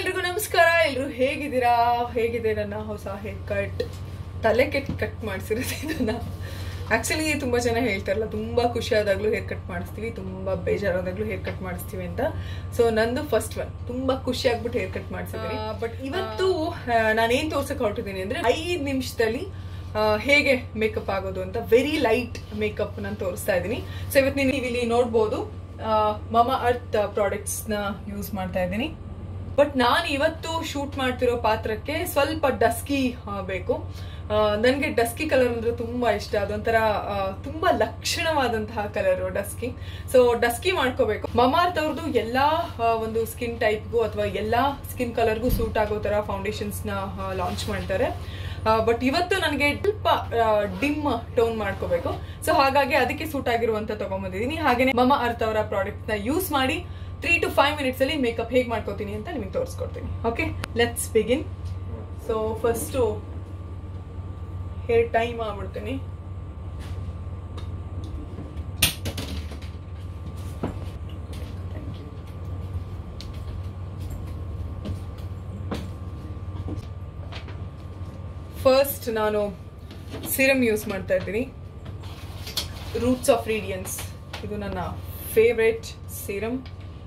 ಎಲ್ರಿಗೂ ನಮಸ್ಕಾರ ಎಲ್ರು ಹೇಗಿದ್ದೀರಾ ಹೇಗಿದೆ ನನ್ನ ಹೊಸ ಹೇರ್ ಕಟ್ ತಲೆ ಕೆಟ್ ಕಟ್ ಮಾಡಿಸಿರೋದು ಇದನ್ನ ಆಕ್ಚುಲಿ ತುಂಬಾ ಜನ ಹೇಳ್ತಾರಲ್ಲ ತುಂಬಾ ಖುಷಿ ಆದಾಗ್ಲೂ ಹೇರ್ ಕಟ್ ಮಾಡಿಸ್ತೀವಿ ತುಂಬಾ ಬೇಜಾರಾದಾಗ್ಲೂ ಹೇರ್ ಕಟ್ ಮಾಡಿಸ್ತೀವಿ ಅಂತ ಸೊ ನಂದು ಫಸ್ಟ್ ಒನ್ ತುಂಬಾ ಖುಷಿ ಆಗ್ಬಿಟ್ಟು ಹೇರ್ ಕಟ್ ಮಾಡಿಸಿದ್ದೀನಿ ಬಟ್ ಇವತ್ತು ನಾನೇನ್ ತೋರ್ಸಕ್ ಹೊರಟಿದ್ದೀನಿ ಅಂದ್ರೆ ಐದ್ ನಿಮಿಷದಲ್ಲಿ ಆ, ಹೇಗೆ ಮೇಕಪ್ ಆಗೋದು ಅಂತ ವೆರಿ ಲೈಟ್ ಮೇಕಪ್ ನಾನು ತೋರಿಸ್ತಾ ಇದ್ದೀನಿ ಸೊ ಇವತ್ತು ನೀವು ಇಲ್ಲಿ ನೋಡ್ಬೋದು ಮಮ ಅರ್ತ್ ಪ್ರಾಡಕ್ಟ್ಸ್ ನ ಯೂಸ್ ಮಾಡ್ತಾ ಇದ್ದೀನಿ ಬಟ್ ನಾನು ಇವತ್ತು ಶೂಟ್ ಮಾಡ್ತಿರೋ ಪಾತ್ರಕ್ಕೆ ಸ್ವಲ್ಪ ಡಸ್ಕಿ ಬೇಕು ನನಗೆ ಡಸ್ಕಿ ಕಲರ್ ಅಂದ್ರೆ ತುಂಬಾ ಇಷ್ಟ ಅದೊಂಥರ ಆ, ತುಂಬಾ ಲಕ್ಷಣವಾದಂತಹ ಕಲರ್ ಡಸ್ಕಿ ಸೊ ಡಸ್ಕಿ ಮಾಡ್ಕೋಬೇಕು ಮಮಾರ್ತ್ ಅವ್ರದ್ದು ಎಲ್ಲಾ ಆ, ಒಂದು ಸ್ಕಿನ್ ಟೈಪ್ಗೂ ಅಥವಾ ಎಲ್ಲಾ ಸ್ಕಿನ್ ಕಲರ್ಗೂ ಸೂಟ್ ಆಗೋ ತರ ಫೌಂಡೇಶನ್ಸ್ ನ ಲಾಂಚ್ ಮಾಡ್ತಾರೆ ಬಟ್ ಇವತ್ತು ನನಗೆ ಸ್ವಲ್ಪ ಡಿಮ್ ಟೋನ್ ಮಾಡ್ಕೋಬೇಕು ಸೊ ಹಾಗಾಗಿ ಅದಕ್ಕೆ ಸೂಟ್ ಆಗಿರುವಂತ ತಗೊಂಬಂದಿದ್ದೀನಿ ಹಾಗೇನೆ ಮಮ ಅರ್ತ್ ಅವರ ಪ್ರಾಡಕ್ಟ್ ನ ಯೂಸ್ ಮಾಡಿ ತ್ರೀ ಟು ಫೈವ್ ಮಿನಿಟ್ಸ್ ಅಲ್ಲಿ ಮೇಕಪ್ ಹೇಗೆ ಮಾಡ್ಕೋತೀನಿ ಅಂತ ನಿಮಗೆ ತೋರಿಸ್ಕೊಡ್ತೀನಿ okay let's begin so first hair time ಮಾಡ್ಬಿಡ್ತೀನಿ ಫಸ್ಟ್ ನಾನು ಸಿರಮ್ ಯೂಸ್ ಮಾಡ್ತಾ ಇದ್ದೀನಿ ರೂಟ್ಸ್ ಆಫ್ ರೇಡಿಯನ್ಸ್ ಇದು ನನ್ನ ಫೇವ್ರೆಟ್ ಸಿರಮ್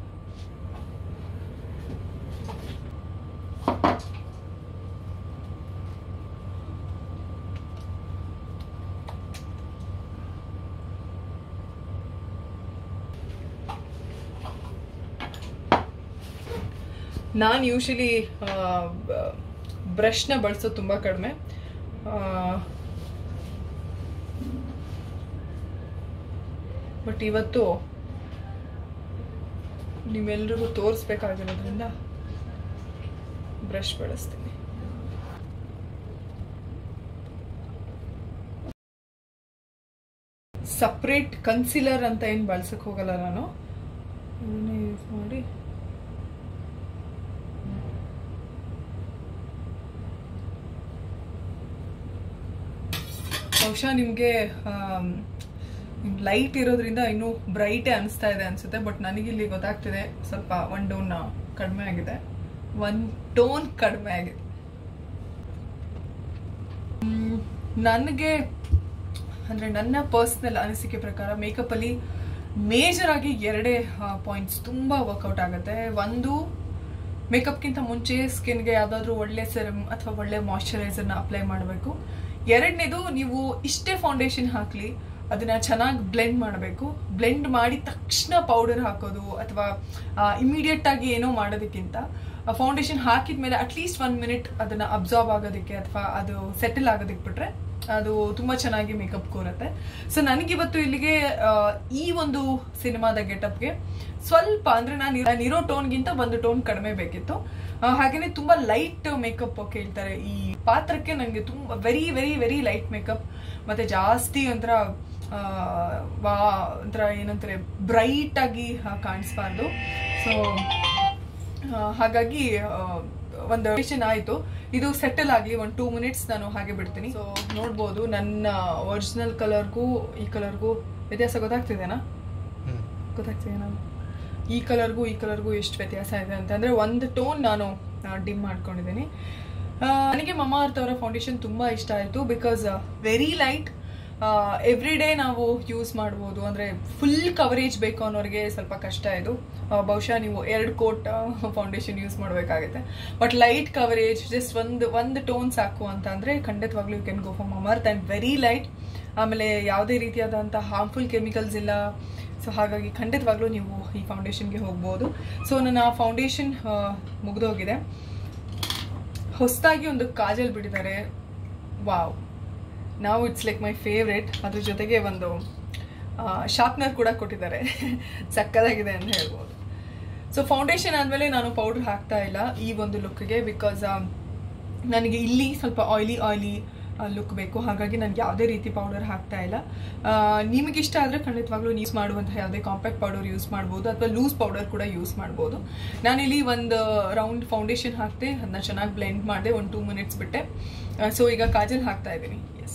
ನಾನು ಯೂಶಲಿ ಬ್ರಷ್ನ ಬಳಸೋದು ತುಂಬ ಕಡಿಮೆ ಬಟ್ ಇವತ್ತು ನಿಮ್ಮೆಲ್ರಿಗೂ ತೋರಿಸ್ಬೇಕಾಗಿರೋದ್ರಿಂದ ಬ್ರಷ್ ಬಳಸ್ತೀನಿ ಸಪ್ರೇಟ್ ಕನ್ಸಿಲರ್ ಅಂತ ಏನು ಬಳಸಕ್ ಹೋಗಲ್ಲ ನಾನು ಇದನ್ನೇ ಯೂಸ್ ಮಾಡಿ ಬಹುಶಃ ನಿಮಗೆ ಲೈಟ್ ಇರೋದ್ರಿಂದ ಇನ್ನೂ ಬ್ರೈಟೇ ಅನಿಸ್ತಾ ಇದೆ ಅನ್ಸುತ್ತೆ ಬಟ್ ನನಗಿಲ್ಲಿ ಗೊತ್ತಾಗ್ತಿದೆ ಸ್ವಲ್ಪ ಒನ್ ಟೋನ್ ಕಡಿಮೆ ಆಗಿದೆ ಒನ್ ಟೋನ್ ಕಡಿಮೆ ಆಗಿದೆ ಮ್, ನನಗೆ ಅಂದರೆ ನನ್ನ ಪರ್ಸ್ನಲ್ ಅನಿಸಿಕೆ ಪ್ರಕಾರ ಮೇಕಪ್ಪಲ್ಲಿ ಮೇಜರ್ ಆಗಿ ಎರಡೇ ಪಾಯಿಂಟ್ಸ್ ತುಂಬ ವರ್ಕೌಟ್ ಆಗುತ್ತೆ ಒಂದು ಮೇಕಪ್ಗಿಂತ ಮುಂಚೆ ಸ್ಕಿನ್ಗೆ ಯಾವುದಾದ್ರೂ ಒಳ್ಳೆ ಸೆರಮ್ ಅಥವಾ ಒಳ್ಳೆ ಮಾಯಶ್ಚರೈಸರ್ನ ಅಪ್ಲೈ ಮಾಡಬೇಕು ಎರಡನೇದು ನೀವು ಇಷ್ಟೇ ಫೌಂಡೇಶನ್ ಹಾಕಲಿ ಅದನ್ನ ಚೆನ್ನಾಗಿ ಬ್ಲೆಂಡ್ ಮಾಡಬೇಕು ಬ್ಲೆಂಡ್ ಮಾಡಿ ತಕ್ಷಣ ಪೌಡರ್ ಹಾಕೋದು ಅಥವಾ ಇಮಿಡಿಯೇಟ್ ಆಗಿ ಏನೋ ಮಾಡೋದಕ್ಕಿಂತ ಫೌಂಡೇಶನ್ ಹಾಕಿದ ಮೇಲೆ ಅಟ್ಲೀಸ್ಟ್ ಒನ್ ಮಿನಿಟ್ ಅದನ್ನ ಅಬ್ಸಾರ್ಬ್ ಆಗೋದಕ್ಕೆ ಅಥವಾ ಅದು ಸೆಟಲ್ ಆಗೋದಕ್ಕೆ ಬಿಟ್ರೆ ಅದು ತುಂಬಾ ಚೆನ್ನಾಗಿ ಮೇಕಪ್ ಕೂರುತ್ತೆ ಸೊ ನನಗಿವತ್ತು ಇಲ್ಲಿಗೆ ಆ, ಈ ಒಂದು ಸಿನಿಮಾದ ಗೆಟಪ್ಗೆ ಸ್ವಲ್ಪ ಅಂದ್ರೆ ನಾನು ನಾನಿರೋ ಟೋನ್ಗಿಂತ ಒಂದು ಟೋನ್ ಕಡಿಮೆ ಬೇಕಿತ್ತು ಆ, ಹಾಗೇನೆ ತುಂಬಾ ಲೈಟ್ ಮೇಕಪ್ ಕೇಳ್ತಾರೆ ಈ ಪಾತ್ರಕ್ಕೆ ನನಗೆ ತುಂಬಾ very very very light makeup ಮತ್ತೆ ಜಾಸ್ತಿ ಒಂಥರ ಆ, ವಾ ಒಂಥರ ಏನಂತಾರೆ ಬ್ರೈಟ್ ಆಗಿ ಕಾಣಿಸ್ಬಾರ್ದು ಸೊ ಹಾಗಾಗಿ ಆ, ಒಂದು ಡಿಸಿಷನ್ ಆಯಿತು ಇದು ಸೆಟಲ್ ಆಗಲಿ ಒಂದು ಟೂ ಮಿನಿಟ್ಸ್ ನಾನು ಹಾಗೆ ಬಿಡ್ತೀನಿ ಸೊ ನೋಡ್ಬೋದು ನನ್ನ ಒರಿಜಿನಲ್ ಕಲರ್ಗೂ ಈ ಕಲರ್ಗೂ ವ್ಯತ್ಯಾಸ ಗೊತ್ತಾಗ್ತಿದೆನಾ ಗೊತ್ತಾಗ್ತಿದೆನಾ ಈ ಕಲರ್ಗೂ ಈ ಕಲರ್ಗೂ ಎಷ್ಟು ವ್ಯತ್ಯಾಸ ಇದೆ ಅಂತಂದರೆ ಒಂದು ಟೋನ್ ನಾನು ಡಿಮ್ ಮಾಡ್ಕೊಂಡಿದ್ದೀನಿ ಆ, ನನಗೆ ಮಮಾ ಅರ್ತ್ ಅವರ ಫೌಂಡೇಶನ್ ತುಂಬ ಇಷ್ಟ ಆಯಿತು because very light every day ನಾವು ಯೂಸ್ ಮಾಡ್ಬೋದು ಅಂದರೆ ಫುಲ್ ಕವರೇಜ್ ಬೇಕು ಅನ್ನೋರಿಗೆ ಸ್ವಲ್ಪ ಕಷ್ಟ ಇದು ಆ, ಬಹುಶಃ ನೀವು ಎರಡು ಕೋಟ್ ಫೌಂಡೇಶನ್ ಯೂಸ್ ಮಾಡಬೇಕಾಗುತ್ತೆ ಬಟ್ ಲೈಟ್ ಕವರೇಜ್ ಜಸ್ಟ್ ಒಂದು ಒಂದು ಟೋನ್ ಸಾಕು ಅಂತ ಅಂದರೆ ಖಂಡಿತವಾಗ್ಲೂ you can go for Mamaearth and very light ಆಮೇಲೆ ಯಾವುದೇ ರೀತಿಯಾದಂಥ ಹಾರ್ಮ್ಫುಲ್ ಕೆಮಿಕಲ್ಸ್ ಇಲ್ಲ ಸೊ ಹಾಗಾಗಿ ಖಂಡಿತವಾಗ್ಲೂ ನೀವು ಈ ಫೌಂಡೇಶನ್ಗೆ ಹೋಗ್ಬೋದು ಸೊ ನನ್ನ ಫೌಂಡೇಶನ್ ಮುಗಿದೋಗಿದೆ ಹೊಸದಾಗಿ ಒಂದು ಕಾಜಲ್ ಬಿಟ್ಟಿದ್ದಾರೆ ವಾವ್ ನಾವು ಇಟ್ಸ್ ಲೈಕ್ ಮೈ ಫೇವ್ರೇಟ್ ಅದ್ರ ಜೊತೆಗೆ ಒಂದು ಶಾರ್ಪ್ನರ್ ಕೂಡ ಕೊಟ್ಟಿದ್ದಾರೆ ಸಕ್ಕದಾಗಿದೆ ಅಂತ ಹೇಳ್ಬೋದು ಸೊ ಫೌಂಡೇಶನ್ ಆದಮೇಲೆ ನಾನು ಪೌಡರ್ ಹಾಕ್ತಾ ಇಲ್ಲ ಈ ಒಂದು ಲುಕ್ಗೆ ಬಿಕಾಸ್ ನನಗೆ ಇಲ್ಲಿ ಸ್ವಲ್ಪ ಆಯ್ಲಿ ಆಯ್ಲಿ ಲುಕ್ ಬೇಕು ಹಾಗಾಗಿ ನಾನು ಯಾವುದೇ ರೀತಿ ಪೌಡರ್ ಹಾಕ್ತಾ ಇಲ್ಲ ಆ, ನಿಮಗೆ ಇಷ್ಟ ಆದರೆ ಖಂಡಿತವಾಗ್ಲೂ ಯೂಸ್ ಮಾಡುವಂತಹ ಯಾವುದೇ ಕಾಂಪ್ಯಾಕ್ಟ್ ಪೌಡರ್ ಯೂಸ್ ಮಾಡ್ಬೋದು ಅಥವಾ ಲೂಸ್ ಪೌಡರ್ ಕೂಡ ಯೂಸ್ ಮಾಡ್ಬೋದು ನಾನಿಲ್ಲಿ ಒಂದು ರೌಂಡ್ ಫೌಂಡೇಶನ್ ಹಾಕ್ತೆ ಅದನ್ನ ಚೆನ್ನಾಗಿ ಬ್ಲೆಂಡ್ ಮಾಡಿದೆ ಒಂದು ಟೂ ಮಿನಿಟ್ಸ್ ಬಿಟ್ಟೆ ಸೊ ಈಗ ಕಾಜಲ್ ಹಾಕ್ತಾ ಇದ್ದೀನಿ ಎಸ್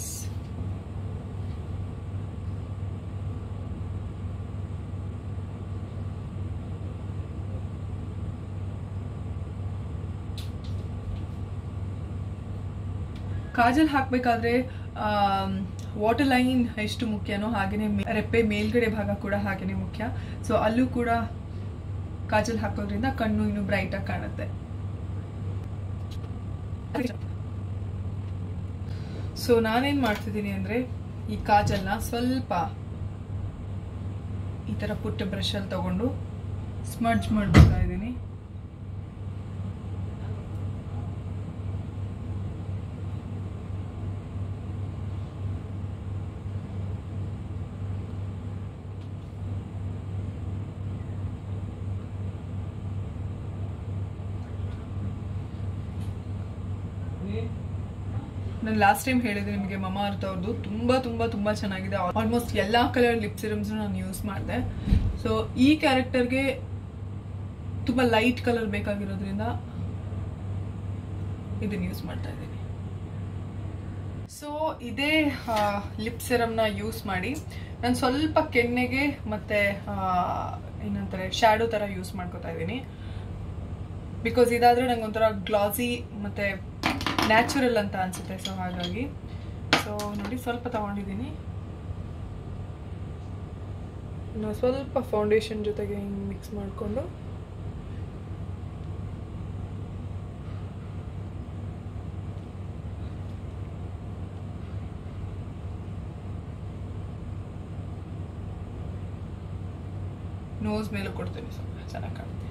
ಕಾಜಲ್ ಹಾಕಬೇಕಾದ್ರೆ ವಾಟರ್ ಲೈನ್ ಎಷ್ಟು ಮುಖ್ಯನೋ ಹಾಗೆಯೇ ಮೇ- ರೆಪ್ಪೆ ಮೇಲ್ಗಡೆ ಭಾಗ ಕೂಡ ಹಾಗೆಯೇ ಮುಖ್ಯ ಸೊ ಅಲ್ಲೂ ಕೂಡ ಕಾಜಲ್ ಹಾಕೋದ್ರಿಂದ ಕಣ್ಣು ಇನ್ನೂ ಬ್ರೈಟಾಗಿ ಕಾಣುತ್ತೆ ಸೊ ನಾನೇನು ಮಾಡ್ತಿದ್ದೀನಿ ಅಂದರೆ ಈ ಕಾಜಲ್ನ ಸ್ವಲ್ಪ ಈ ಥರ ಪುಟ್ಟ ಬ್ರಷಲ್ಲಿ ತಗೊಂಡು ಸ್ಮಡ್ಜ್ ಮಾಡ್ಬಿಡ್ತಾ ಇದ್ದೀನಿ ನಾನು ಲಾಸ್ಟ್ ಟೈಮ್ ಹೇಳಿದೆ ನಿಮಗೆ ಮಮಾ ಅರ್ಥ ಅವ್ರದ್ದು ತುಂಬ ತುಂಬ ತುಂಬ ಚೆನ್ನಾಗಿದೆ ಆಲ್ಮೋಸ್ಟ್ ಎಲ್ಲ ಕಲರ್ ಲಿಪ್ ಸಿರಮ್ಸ್ ನಾನು ಯೂಸ್ ಮಾಡಿದೆ ಸೊ ಈ ಕ್ಯಾರೆಕ್ಟರ್ಗೆ ತುಂಬ ಲೈಟ್ ಕಲರ್ ಬೇಕಾಗಿರೋದ್ರಿಂದ ಇದನ್ನ ಯೂಸ್ ಮಾಡ್ತಾ ಇದ್ದೀನಿ ಸೊ ಇದೇ ಲಿಪ್ ಸಿರಮ್ನ ಯೂಸ್ ಮಾಡಿ ನಾನು ಸ್ವಲ್ಪ ಕೆನ್ನೆಗೆ ಮತ್ತೆ ಆ, ಏನಂತಾರೆ ಶ್ಯಾಡೋ ಥರ ಯೂಸ್ ಮಾಡ್ಕೋತಾ ಇದ್ದೀನಿ ಬಿಕಾಸ್ ಇದಾದ್ರೆ ನಂಗೆ ಒಂಥರ ಗ್ಲಾಸಿ ಮತ್ತೆ ನ್ಯಾಚುರಲ್ ಅಂತ ಅನ್ಸುತ್ತೆ ಸೊ ಹಾಗಾಗಿ ಸೊ ನೋಡಿ ಸ್ವಲ್ಪ ತಗೊಂಡಿದ್ದೀನಿ ಇನ್ನು ಸ್ವಲ್ಪ ಫೌಂಡೇಶನ್ ಜೊತೆಗೆ ಹಿಂಗೆ ಮಿಕ್ಸ್ ಮಾಡಿಕೊಂಡು ನೋಸ್ ಮೇಲೆ ಕೊಡ್ತೀನಿ ಸ್ವಲ್ಪ ಚೆನ್ನಾಗಿ ಕಾಣುತ್ತೆ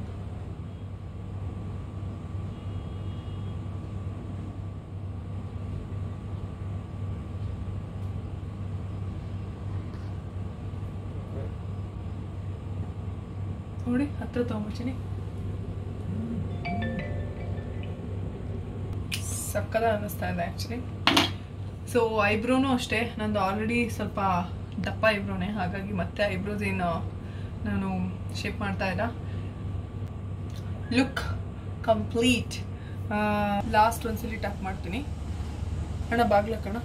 ನೋಡಿ ಹತ್ರ ತಗೊಂಬಿಡ್ತೀನಿ ಸಕ್ಕದ ಅನ್ನಿಸ್ತಾ ಇದೆ ಆ್ಯಕ್ಚುಲಿ ಸೊ ಐಬ್ರೋನು ಅಷ್ಟೇ ನಂದು ಆಲ್ರೆಡಿ ಸ್ವಲ್ಪ ದಪ್ಪ ಐಬ್ರೋನೇ ಹಾಗಾಗಿ ಮತ್ತೆ ಐಬ್ರೋಸ್ ಏನು ನಾನು ಶೇಪ್ ಮಾಡ್ತಾ ಇಲ್ಲ ಲುಕ್ ಕಂಪ್ಲೀಟ್ ಲಾಸ್ಟ್ ಒಂದ್ಸಲಿ ಟಕ್ ಮಾಡ್ತೀನಿ ಅಣ್ಣ ಬಾಗ್ಲ ಕಣ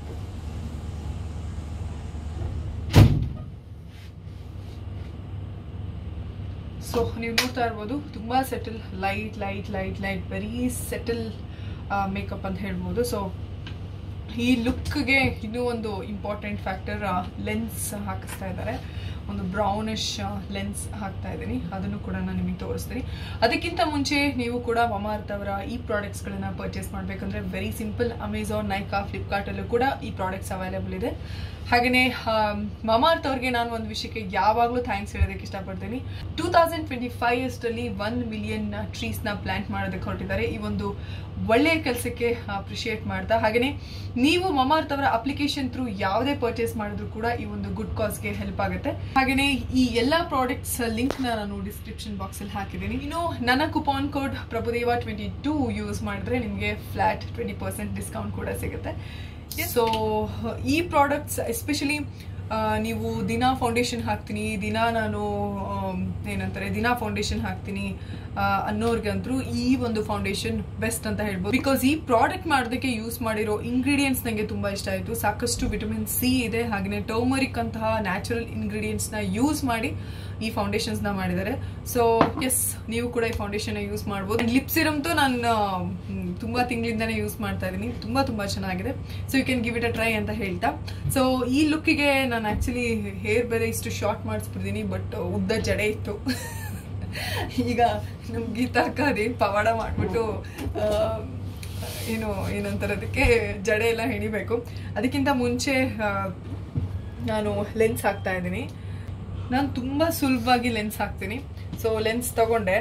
ಸೊ ನೀವು ನೋಡ್ತಾ ಇರ್ಬೋದು ತುಂಬ settle light light light light very settle makeup ಅಂತ ಹೇಳ್ಬೋದು ಸೊ ಈ ಲುಕ್ಗೆ ಇನ್ನೂ ಒಂದು ಇಂಪಾರ್ಟೆಂಟ್ ಫ್ಯಾಕ್ಟರ್ ಲೆನ್ಸ್ ಹಾಕಿಸ್ತಾ ಇದ್ದಾರೆ ಒಂದು ಬ್ರೌನಿಶ್ ಲೆನ್ಸ್ ಹಾಕ್ತಾ ಇದ್ದೀನಿ ಅದನ್ನು ಕೂಡ ನಾನು ನಿಮಗೆ ತೋರಿಸ್ತೀನಿ ಅದಕ್ಕಿಂತ ಮುಂಚೆ ನೀವು ಕೂಡ ಮಮಾರ್ತ್ ಅವರ ಈ ಪ್ರಾಡಕ್ಟ್ಸ್ಗಳನ್ನ ಪರ್ಚೇಸ್ ಮಾಡಬೇಕಂದ್ರೆ ವೆರಿ ಸಿಂಪಲ್ ಅಮೆಝಾನ್ ನೈಕಾ ಫ್ಲಿಪ್ಕಾರ್ಟಲ್ಲೂ ಕೂಡ ಈ ಪ್ರಾಡಕ್ಟ್ಸ್ ಅವೈಲೇಬಲ್ ಇದೆ ಹಾಗೆಯೇ ಮಮಾರ್ತ್ ಅವ್ರಿಗೆ ನಾನು ಒಂದು ವಿಷಯಕ್ಕೆ ಯಾವಾಗಲೂ ಥ್ಯಾಂಕ್ಸ್ ಹೇಳೋದಕ್ಕೆ ಇಷ್ಟಪಡ್ತೀನಿ ಟೂ ತೌಸಂಡ್ ಟ್ವೆಂಟಿ ಫೈವ್ ಅಷ್ಟರಲ್ಲಿ ಒನ್ ಮಿಲಿಯನ್ ಟ್ರೀಸ್ನ ಪ್ಲಾಂಟ್ ಮಾಡೋದಕ್ಕೆ ಹೊರಟಿದ್ದಾರೆ ಈ ಒಂದು ಒಳ್ಳೆಯ ಕೆಲಸಕ್ಕೆ ಅಪ್ರಿಷಿಯೇಟ್ ಮಾಡ್ತಾ ಹಾಗೆಯೇ ನೀವು ಮಮಾರ್ತ್ ಅವರ ಅಪ್ಲಿಕೇಶನ್ ಥ್ರೂ ಯಾವುದೇ ಪರ್ಚೇಸ್ ಮಾಡಿದ್ರು ಕೂಡ ಈ ಒಂದು ಗುಡ್ ಕಾಸ್ಗೆ ಹೆಲ್ಪ್ ಆಗುತ್ತೆ ಹಾಗೆಯೇ ಈ ಎಲ್ಲ ಪ್ರಾಡಕ್ಟ್ಸ್ ಲಿಂಕ್ನ ನಾನು ಡಿಸ್ಕ್ರಿಪ್ಷನ್ ಬಾಕ್ಸಲ್ಲಿ ಹಾಕಿದ್ದೀನಿ ಇನ್ನು ನನ್ನ coupon code Prabhudeva twenty two use ಮಾಡಿದ್ರೆ ನಿಮಗೆ ಫ್ಲಾಟ್ ಟ್ವೆಂಟಿ ಪರ್ಸೆಂಟ್ ಡಿಸ್ಕೌಂಟ್ ಕೂಡ ಸಿಗುತ್ತೆ ಸೊ ಈ ಪ್ರಾಡಕ್ಟ್ಸ್ ಎಸ್ಪೆಷಲಿ ನೀವು ದಿನಾ ಫೌಂಡೇಶನ್ ಹಾಕ್ತೀನಿ ದಿನ ನಾನು ಆಮ್, ಏನಂತಾರೆ ದಿನಾ ಫೌಂಡೇಶನ್ ಹಾಕ್ತೀನಿ ಆ, ಅನ್ನೋರ್ಗಂತೂ ಈ ಒಂದು ಫೌಂಡೇಶನ್ ಬೆಸ್ಟ್ ಅಂತ ಹೇಳ್ಬೋದು ಬಿಕಾಸ್ ಈ ಪ್ರಾಡಕ್ಟ್ ಮಾಡೋದಕ್ಕೆ ಯೂಸ್ ಮಾಡಿರೋ ಇಂಗ್ರೀಡಿಯೆಂಟ್ಸ್ ನನಗೆ ತುಂಬ ಇಷ್ಟ ಆಯಿತು ಸಾಕಷ್ಟು ವಿಟಮಿನ್ ಸಿ ಇದೆ ಹಾಗೆಯೇ ಟರ್ಮರಿಕ್ ಅಂತಹ ನ್ಯಾಚುರಲ್ ಇಂಗ್ರೀಡಿಯೆಂಟ್ಸ್ನ ಯೂಸ್ ಮಾಡಿ ಈ ಫೌಂಡೇಶನ್ಸ್ನ ಮಾಡಿದ್ದಾರೆ ಸೊ ಎಸ್ ನೀವು ಕೂಡ ಈ ಫೌಂಡೇಶನ್ ಯೂಸ್ ಮಾಡ್ಬೋದು ಲಿಪ್ ಸಿರಮ್ತು ನಾನು ಮ್, ತುಂಬಾ ತಿಂಗಳಿಂದನೇ ಯೂಸ್ ಮಾಡ್ತಾ ಇದ್ದೀನಿ ತುಂಬಾ ತುಂಬಾ ಚೆನ್ನಾಗಿದೆ so you can give it a try ಅಂತ ಹೇಳ್ತಾ ಸೊ ಈ ಲುಕ್ಕಿಗೆ ನಾನು ಆ್ಯಕ್ಚುಲಿ ಹೇರ್ ಬೇರೆ ಇಷ್ಟು ಶಾರ್ಟ್ ಮಾಡಿಸ್ಬಿಟ್ಟಿದ್ದೀನಿ ಬಟ್ ಉದ್ದ ಜಡೆ ಇತ್ತು ಈಗ ನಮ್ಮ ಗೀತಾ ಅಕ್ಕ ಅದೇನು ಪವಾಡ ಮಾಡಿಬಿಟ್ಟು ಏನು ಏನಂತಾರೆ ಅದಕ್ಕೆ ಜಡೆ ಎಲ್ಲ ಹೆಣಿಬೇಕು ಅದಕ್ಕಿಂತ ಮುಂಚೆ ಆ, ನಾನು ಲೆನ್ಸ್ ಹಾಕ್ತಾ ಇದ್ದೀನಿ ನಾನು ತುಂಬ ಸುಲಭವಾಗಿ ಲೆನ್ಸ್ ಹಾಕ್ತೀನಿ ಸೊ ಲೆನ್ಸ್ ತಗೊಂಡೆ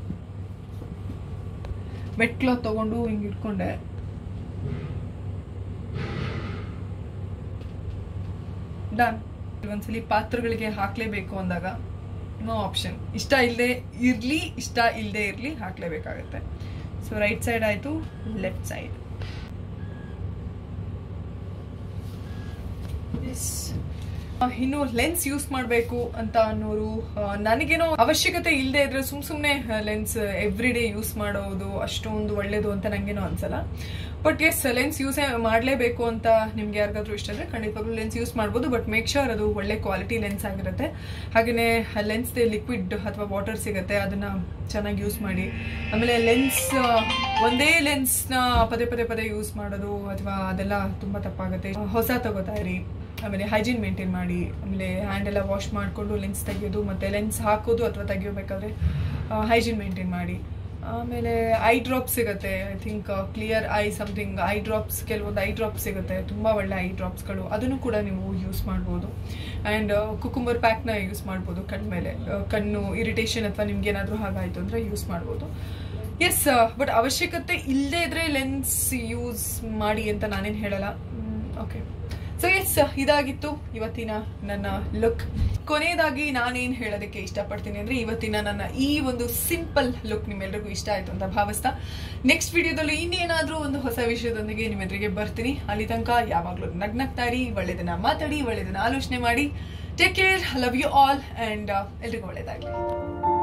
ವೆಟ್ ಕ್ಲಾತ್ ತಗೊಂಡು ಹಿಂಗೆ ಇಟ್ಕೊಂಡೆ ಡನ್ ಒಂದ್ಸಲಿ ಪಾತ್ರಗಳಿಗೆ ಹಾಕ್ಲೇಬೇಕು ಅಂದಾಗ ನೋ ಆಪ್ಷನ್ ಇಷ್ಟ ಇಲ್ಲದೆ ಇರಲಿ ಇಷ್ಟ ಇಲ್ಲದೆ ಇರಲಿ ಹಾಕ್ಲೇಬೇಕಾಗತ್ತೆ ಸೊ ರೈಟ್ ಸೈಡ್ ಆಯಿತು ಲೆಫ್ಟ್ ಸೈಡ್ ಎಸ್ ಇನ್ನು ಲೆನ್ಸ್ ಯೂಸ್ ಮಾಡಬೇಕು ಅಂತ ಅನ್ನೋರು ಆ, ನನಗೇನೋ ಅವಶ್ಯಕತೆ ಇಲ್ಲದೆ ಇದ್ರೆ ಸುಮ್ ಸುಮ್ಮನೆ ಲೆನ್ಸ್ ಎವ್ರಿ ಡೇ ಯೂಸ್ ಮಾಡೋದು ಅಷ್ಟೊಂದು ಒಳ್ಳೇದು ಅಂತ ನನಗೇನೋ ಅನ್ಸಲ್ಲ ಬಟ್ ಎಸ್ ಲೆನ್ಸ್ ಯೂಸ್ ಮಾಡಲೇಬೇಕು ಅಂತ ನಿಮ್ಗೆ ಯಾರಿಗಾದ್ರೂ ಇಷ್ಟ ಇದ್ರೆ ಖಂಡಿತವಾಗ್ಲೂ ಲೆನ್ಸ್ ಯೂಸ್ ಮಾಡ್ಬೋದು ಬಟ್ ಮೇಕ್ ಶೋರ್ ಅದು ಒಳ್ಳೆ ಕ್ವಾಲಿಟಿ ಲೆನ್ಸ್ ಆಗಿರುತ್ತೆ ಹಾಗೆಯೇ ಲೆನ್ಸ್ ಲಿಕ್ವಿಡ್ ಅಥವಾ ವಾಟರ್ ಸಿಗುತ್ತೆ ಅದನ್ನ ಚೆನ್ನಾಗಿ ಯೂಸ್ ಮಾಡಿ ಆಮೇಲೆ ಲೆನ್ಸ್ ಒಂದೇ ಲೆನ್ಸ್ನ ಪದೇ ಪದೇ ಪದೇ ಯೂಸ್ ಮಾಡೋದು ಅಥವಾ ಅದೆಲ್ಲ ತುಂಬ ತಪ್ಪಾಗುತ್ತೆ ಹೊಸ ತಗೋತಾ ಇರಿ ಆಮೇಲೆ ಹೈಜೀನ್ ಮೇಂಟೈನ್ ಮಾಡಿ ಆಮೇಲೆ ಹ್ಯಾಂಡ್ ಎಲ್ಲ ವಾಶ್ ಮಾಡಿಕೊಂಡು ಲೆನ್ಸ್ ತೆಗೆಯೋದು ಮತ್ತು ಲೆನ್ಸ್ ಹಾಕೋದು ಅಥವಾ ತೆಗಿಯೋಬೇಕಾದ್ರೆ ಹೈಜೀನ್ ಮೇಂಟೈನ್ ಮಾಡಿ ಆಮೇಲೆ ಐ ಡ್ರಾಪ್ ಸಿಗುತ್ತೆ I think clear eye something eye drops ಕೆಲವೊಂದು ಐ ಡ್ರಾಪ್ಸ್ ಸಿಗುತ್ತೆ ತುಂಬ ಒಳ್ಳೆ ಐ ಡ್ರಾಪ್ಸ್ಗಳು ಅದನ್ನು ಕೂಡ ನೀವು ಯೂಸ್ ಮಾಡ್ಬೋದು ಆ್ಯಂಡ್ ಕುಕುಂಬರ್ ಪ್ಯಾಕ್ನ ಯೂಸ್ ಮಾಡ್ಬೋದು ಕಣ್ಣ ಮೇಲೆ ಆ, ಕಣ್ಣು ಇರಿಟೇಷನ್ ಅಥವಾ ನಿಮ್ಗೆ ಏನಾದರೂ ಹಾಗಾಯಿತು ಅಂದರೆ ಯೂಸ್ ಮಾಡ್ಬೋದು ಎಸ್ ಬಟ್ ಅವಶ್ಯಕತೆ ಇಲ್ಲದೇ ಇದ್ರೆ ಲೆನ್ಸ್ ಯೂಸ್ ಮಾಡಿ ಅಂತ ನಾನೇನು ಹೇಳಲ್ಲ ಓಕೆ ಸೊ ಎಸ್ ಇದಾಗಿತ್ತು ಇವತ್ತಿನ ನನ್ನ ಲುಕ್ ಕೊನೆಯದಾಗಿ ನಾನೇನು ಹೇಳೋದಕ್ಕೆ ಇಷ್ಟಪಡ್ತೀನಿ ಅಂದರೆ ಇವತ್ತಿನ ನನ್ನ ಈ ಒಂದು ಸಿಂಪಲ್ ಲುಕ್ ನಿಮ್ಮೆಲ್ರಿಗೂ ಇಷ್ಟ ಆಯಿತು ಅಂತ ಭಾವಿಸ್ತಾ ನೆಕ್ಸ್ಟ್ ವಿಡಿಯೋದಲ್ಲಿ ಇನ್ನೇನಾದರೂ ಒಂದು ಹೊಸ ವಿಷಯದೊಂದಿಗೆ ನಿಮ್ಮೆಲ್ಲರಿಗೆ ಬರ್ತೀನಿ ಅಲ್ಲಿ ತನಕ ಯಾವಾಗಲೂ ನಗ್ನಗ್ತಾ ಇರಿ ಒಳ್ಳೆದನ್ನ ಮಾತಾಡಿ ಒಳ್ಳೆದನ್ನ ಆಲೋಚನೆ ಮಾಡಿ take care love you all and ಎಲ್ರಿಗೂ ಒಳ್ಳೆಯದಾಗಲಿ